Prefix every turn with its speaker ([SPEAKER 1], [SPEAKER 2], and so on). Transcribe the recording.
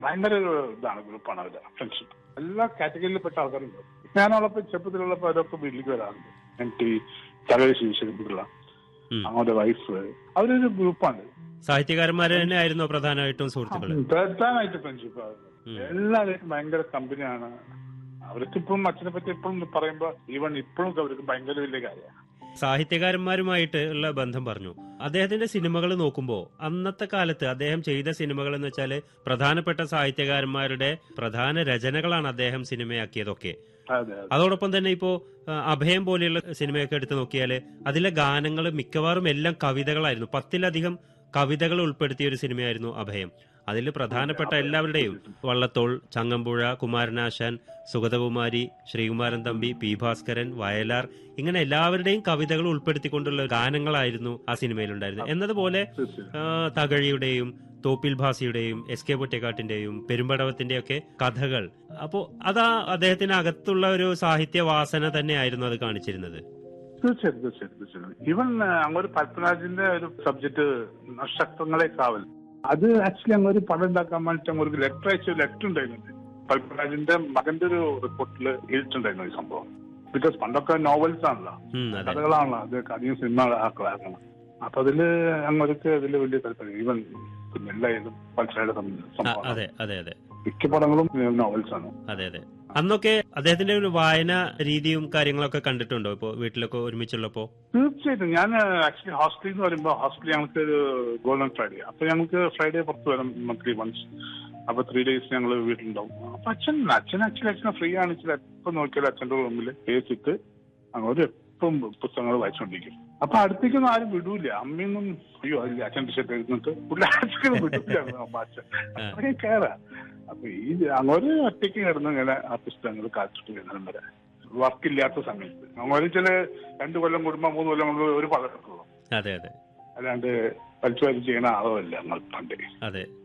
[SPEAKER 1] ഭയങ്കര ഒരു ഇതാണ് ഗ്രൂപ്പാണ് അവര് ഫ്രണ്ട്ഷിപ്പ് എല്ലാ കാറ്റഗറിയിൽപ്പെട്ട ആൾക്കാരുണ്ട് ഞാനോടൊപ്പം ചെറുപ്പത്തിലുള്ളപ്പോൾ അവരൊക്കെ വീട്ടിലേക്ക് വരാറുണ്ട് എനിക്ക് തകഴി ശിവശരിപ്പിള്ള
[SPEAKER 2] ഉം.
[SPEAKER 1] അവരുടെ വൈഫ് അവരൊരു ഗ്രൂപ്പാണ്
[SPEAKER 2] സാഹിത്യകാരന്മാർ തന്നെ ആയിരുന്നോ പ്രധാനമായിട്ടും സുഹൃത്തുക്കള്
[SPEAKER 1] പ്രധാനമായിട്ട് ഫ്രണ്ട്ഷിപ്പ്
[SPEAKER 2] ഉം.
[SPEAKER 1] എല്ലാവരും ഭയങ്കര കമ്പനിയാണ് അവർക്ക് ഇപ്പം അച്ഛനെ പറ്റി ഇപ്പോഴും പറയുമ്പോ ഈവൻ ഇപ്പോഴും അവർക്ക് ഭയങ്കര വലിയ കാര്യമാണ്
[SPEAKER 2] സാഹിത്യകാരന്മാരുമായിട്ട് ഉള്ള ബന്ധം പറഞ്ഞു അദ്ദേഹത്തിന്റെ സിനിമകൾ നോക്കുമ്പോൾ അന്നത്തെ കാലത്ത് അദ്ദേഹം ചെയ്ത സിനിമകൾ എന്ന് വെച്ചാൽ പ്രധാനപ്പെട്ട സാഹിത്യകാരന്മാരുടെ പ്രധാന രചനകളാണ് അദ്ദേഹം സിനിമയാക്കിയതൊക്കെ
[SPEAKER 1] അതെ അതെ
[SPEAKER 2] അതോടൊപ്പം തന്നെ ഇപ്പോ ആ, അഭയം പോലെയുള്ള സിനിമയൊക്കെ എടുത്തു നോക്കിയാൽ അതിലെ ഗാനങ്ങൾ മിക്കവാറും എല്ലാം കവിതകളായിരുന്നു പത്തിലധികം കവിതകൾ ഉൾപ്പെടുത്തിയ ഒരു സിനിമയായിരുന്നു അഭയം അതിൽ പ്രധാനപ്പെട്ട എല്ലാവരുടെയും വള്ളത്തോൾ ചങ്ങമ്പുഴ കുമാരനാശാൻ സുഗതകുമാരി ശ്രീകുമാരൻ തമ്പി പി ഭാസ്കരൻ വയലാർ ഇങ്ങനെ എല്ലാവരുടെയും കവിതകൾ ഉൾപ്പെടുത്തിക്കൊണ്ടുള്ള ഗാനങ്ങളായിരുന്നു ആ സിനിമയിലുണ്ടായിരുന്നത് എന്നതുപോലെ
[SPEAKER 1] തീർച്ചയായും
[SPEAKER 2] ആ, തകഴിയുടെയും തോപ്പിൽ ഭാസിയുടെയും എസ് കെ പൊറ്റേക്കാട്ടിന്റെയും പെരുമ്പടവത്തിന്റെ ഒക്കെ കഥകൾ അപ്പോ അതാ അദ്ദേഹത്തിന് അകത്തുള്ള ഒരു സാഹിത്യ വാസന തന്നെയായിരുന്നു അത് കാണിച്ചിരുന്നത്
[SPEAKER 1] തീർച്ചയായും തീർച്ചയായും തീർച്ചയായും ഈവൻ അങ്ങൊരു പത്മരാജിന്റെ ഒരു സബ്ജക്ട് നക്ഷത്രങ്ങളെ കാവൽ അത് ആക്ച്വലി അങ്ങ് ഒരു പടം ഉണ്ടാക്കാൻ വേണ്ടിട്ട് അങ്ങ് ഒരു ലെറ്റർ അയച്ച ലെറ്റർ ഉണ്ടായിരുന്നുണ്ട് പത്മരാജിന്റെ മകന്റെ ഒരു റിപ്പോർട്ടിൽ എഴുതിയിട്ടുണ്ടായിരുന്നു ഈ സംഭവം ബിക്കോസ് പണ്ടൊക്കെ നോവൽസ് ആണല്ലോ
[SPEAKER 2] ഉം, അതെ
[SPEAKER 1] കഥകളാണല്ലോ അത് അധികം സിനിമ ആക്കണം അപ്പൊ അതില് അങ്ങൊരുക്ക് അതില് വലിയ താല്പര്യം ഈവൻ കുഞ്ഞെല്ലായാലും പത്മരാജയുടെ
[SPEAKER 2] ആ,
[SPEAKER 1] സംഭവം
[SPEAKER 2] അതെ അതെ അതെ
[SPEAKER 1] മിക്ക പടങ്ങളും നോവൽസ് ആണ്
[SPEAKER 2] അതെ അതെ അന്നൊക്കെ അദ്ദേഹത്തിന്റെ ഒരു വായന രീതിയും കാര്യങ്ങളൊക്കെ കണ്ടിട്ടുണ്ടോ ഇപ്പോ വീട്ടിലൊക്കെ ഒരുമിച്ചുള്ളപ്പോ
[SPEAKER 1] തീർച്ചയായിട്ടും ഞാൻ ആക്ച്വലി ഹോസ്റ്റലിൽ എന്ന് പറയുമ്പോൾ ഹോസ്റ്റലിൽ ഞങ്ങൾക്ക് ഒരു ഗോൾഡൻ ഫ്രൈഡേ അപ്പൊ ഞങ്ങൾക്ക് ഫ്രൈഡേ പുറത്ത് വരും മന്ത്ലി വൺസ് അപ്പൊ ത്രീ ഡേയ്സ് ഞങ്ങൾ വീട്ടിലുണ്ടാവും അപ്പൊ അച്ഛൻ അച്ഛൻ ആക്ച്വലി അച്ഛനെ ഫ്രീ ആണെങ്കിൽ എപ്പം നോക്കിയാലും അച്ഛന്റെ റൂമിൽ പേസിട്ട് അങ്ങോട്ട് എപ്പം പുസ്തകങ്ങൾ വായിച്ചുകൊണ്ടിരിക്കും അപ്പൊ അടുത്തേക്കൊന്നും ആരും വിടൂല അമ്മയൊന്നും അയ്യോ അതില്ല അച്ഛൻ്റെ ഷർട്ട് എഴുന്നിട്ട് പുള്ളി അച്ഛനും വിടൂല അമ്മ അച്ഛൻ അത്രയും കയറാ അപ്പൊ ഈ അങ്ങോട്ട് ഒറ്റയ്ക്ക് കിടന്ന് ഇങ്ങനെ ആ പുസ്തകങ്ങൾ കാത്തിട്ട് വരുന്നതും വരെ വർക്കില്ലാത്ത സമയത്ത് അങ്ങോട്ട് ചില രണ്ട് കൊല്ലം കൂടുമ്പോ മൂന്ന് കൊല്ലം കൂടുമ്പോ ഒരു പദം എടുക്കുള്ളൂ
[SPEAKER 2] അതെ അതെ
[SPEAKER 1] അല്ലാണ്ട് വലിച്ചു വലിച്ച് ചെയ്യണ ആളോ അല്ല ഞങ്ങൾ പണ്ട്
[SPEAKER 2] അതെ